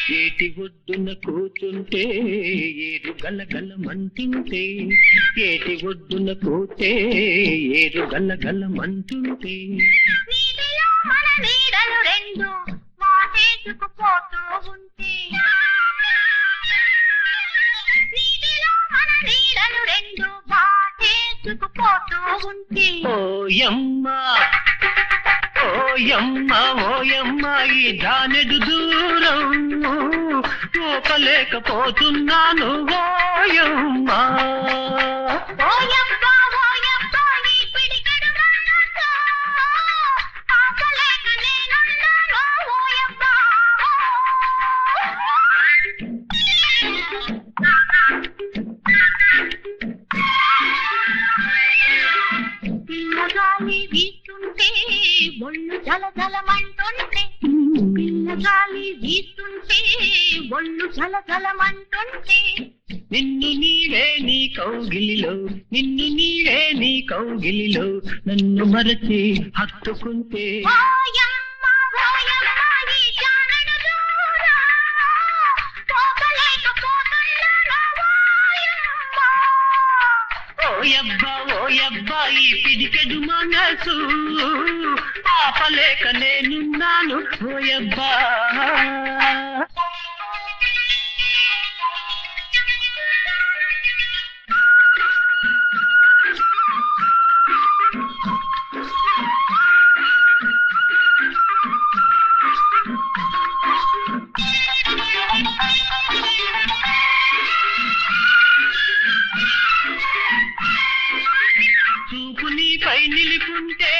ఏటి ఒడ్డున కూర్చుంటే ఏరు గలగలమంటుంటే ఏటి ఒడ్డున కూతే ఏరు గలగలమంటుంటే నీటిలో మన నీడలు రెండు వాటేసుకుపోతూ ఉంటే నీటిలో మన నీడలు రెండు వాటేసుకుపోతూ ఉంటే ఓయమ్మ ఓయమ్మ ఓయమ్మ ఈ దానెడు దూరం ఓపలేకపోతున్నాను ఓయమ్మ ఓయబ్బా ఓయబ్బా నీ పిడికెడు మనసు ఆపలేక నేనున్నాను ఓయబ్బా పిల్లగాలి వీస్తుంటే ఒళ్ళు జలజలమంటుంటే పిల్లగాలి వీస్తుంటే ఒళ్ళు జలజలమంటుంటే నిన్ను నీవే నీ కౌగిలిలో నిన్ను నీవే నీ కౌగిలిలో నన్ను మరచి హత్తుకుంటే ఓయమ్మ ఓయమ్మ ఈ జానడు దూరం పోకలేకపోతున్నాను ఓయమ్మ ఓయబ్బా ఓయబ్బా ఈ పిడికెడు మనసు ఆపలేక నేనున్నాను ఓయబ్బా చూపు నీపై నిలిపుంటే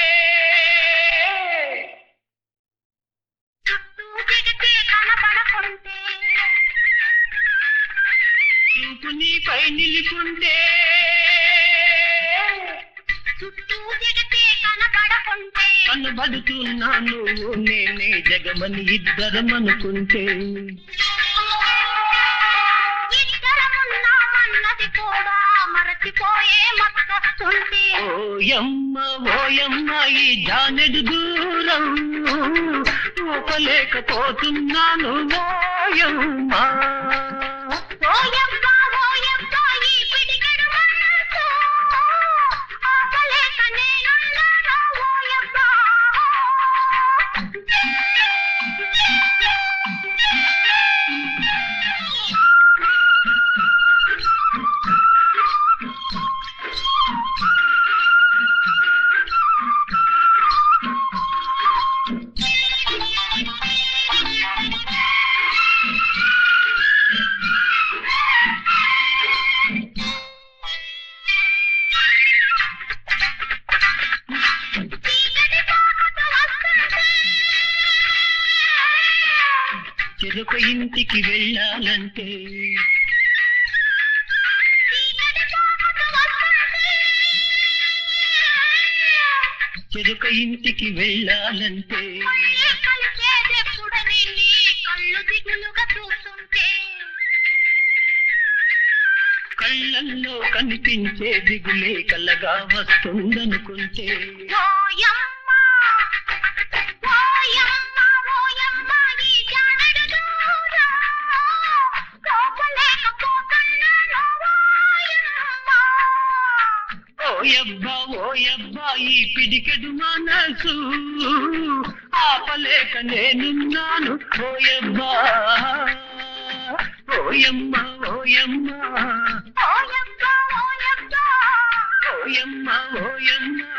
చుట్టూ దిగితే కనపడకుంటే చూపు నీపై నిలిపుంటే చుట్టూ దిగితే కనపడకుంటే కనబడుతున్నాను నేనే జగమని ఇద్దరం అనుకుంటే ఇద్దరమున్నామన్నది కూడా మరచిపోయే మత్తొస్తుంటే ఓయమ్మ ఓయమ్మ ఈ జానెడు దూరం ఊపలేకపోతున్నాను ఓయమ్మ ఓయబ్బా ఓయబ్బా ఈ పిడికెడు మనసు ఆపలేక నేనున్నాను ఓయబ్బా చీకటి పాకతో వస్తుంటే చెరుకు ఇంటికి వెళ్ళాలంటే చీకటి పాకతో వస్తుంటే చెరుకు ఇంటికి వెళ్ళాలంటే మళ్ళీ కలిసేదెప్పుడని నీ కళ్ళు దిగులుగా చూస్తుంటే కళ్ళల్లో కనిపించే దిగులే కలగా వస్తుందనుకుంటే ఓయమ్మ ఓయమ్మ ఓయమ్మ ఈ జానడు దూరం కోపలేకపోతున్నాను ఓయమ్మ ఓయబ్బా ఓయబ్బా ఈ పిడికెడు మనసు ఆపలేక నేనున్నాను ఓయబ్బా ఓయమ్మ ఓయమ్మ ఓయమ్మ ఓయమ్మ ఓయమ్మ ఓయమ్మ